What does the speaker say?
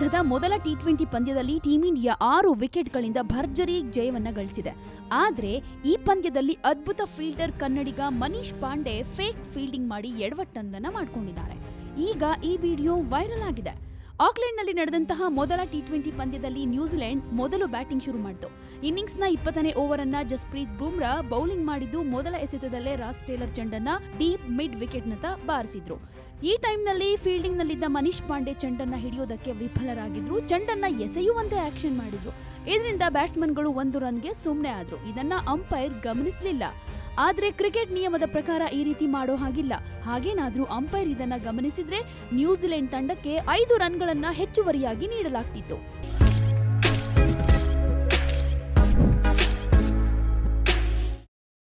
ವಿರುದ್ಧದ ಮೊದಲ T twenty ಪಂದ್ಯದಲ್ಲಿ ಟೀಂ ಇಂಡಿಯಾ ಆರು ವಿಕೆಟ್ಗಳಿಂದ ಭರ್ಜರಿ ಜಯವನ್ನ ಗಳಿಸಿದೆ ಆದ್ರೆ ಈ ಪಂದ್ಯದಲ್ಲಿ ಅದ್ಭುತ ಫೀಲ್ಡರ್ ಕನ್ನಡಿಗ ಮನೀಶ್ ಪಾಂಡೆ ಫೇಕ್ ಫೀಲ್ಡಿಂಗ್ ಮಾಡಿ ಎಡವಟ್ಟೊಂದನ್ನ ಮಾಡ್ಕೊಂಡಿದ್ದಾರೆ ಈಗ ಈ ವಿಡಿಯೋ ವೈರಲ್ ಆಗಿದೆ ಆಕ್ಲೆಂಡ್ನಲ್ಲಿ ನಡೆದಂತಹ ಮೊದಲ ಟಿ ಟ್ವೆಂಟಿ ಪಂದ್ಯದಲ್ಲಿ ನ್ಯೂಜಿಲೆಂಡ್ ಮೊದಲು ಬ್ಯಾಟಿಂಗ್ ಶುರು ಮಾಡಿತು ಇನ್ನಿಂಗ್ಸ್ನ ಇಪ್ಪತ್ತನೇ ಓವರ್ ಅನ್ನ ಜಸ್ಪ್ರೀತ್ ಬುಮ್ರಾ ಬೌಲಿಂಗ್ ಮಾಡಿದ್ದು ಮೊದಲ ಎಸೆತದಲ್ಲೇ ರಾಸ್ ಟೇಲರ್ ಚೆಂಡನ್ನ ಡೀಪ್ ಮಿಡ್ ವಿಕೆಟ್ನತ್ತ ಬಾರಿಸಿದ್ರು ಈ ಟೈಮ್ನಲ್ಲಿ ಫೀಲ್ಡಿಂಗ್ನಲ್ಲಿದ್ದ ಮನೀಶ್ ಪಾಂಡೆ ಚೆಂಡನ್ನ ಹಿಡಿಯೋದಕ್ಕೆ ವಿಫಲರಾಗಿದ್ರು ಚೆಂಡನ್ನ ಎಸೆಯುವಂತೆ ಆಕ್ಷನ್ ಮಾಡಿದ್ರು ಇದರಿಂದ ಬ್ಯಾಟ್ಸ್ಮನ್ಗಳು ಒಂದು ರನ್ಗೆ ಸುಮ್ಮನೆ ಆದ್ರು ಇದನ್ನ ಅಂಪೈರ್ ಗಮನಿಸಲಿಲ್ಲ ಆದ್ರೆ ಕ್ರಿಕೆಟ್ ನಿಯಮದ ಪ್ರಕಾರ ಈ ರೀತಿ ಮಾಡೋ ಹಾಗಿಲ್ಲ ಹಾಗೇನಾದ್ರೂ ಅಂಪೈರ್ ಇದನ್ನ ಗಮನಿಸಿದ್ರೆ ನ್ಯೂಜಿಲೆಂಡ್ ತಂಡಕ್ಕೆ ಐದು ರನ್ಗಳನ್ನ ಹೆಚ್ಚುವರಿಯಾಗಿ ನೀಡಲಾಗ್ತಿತ್ತು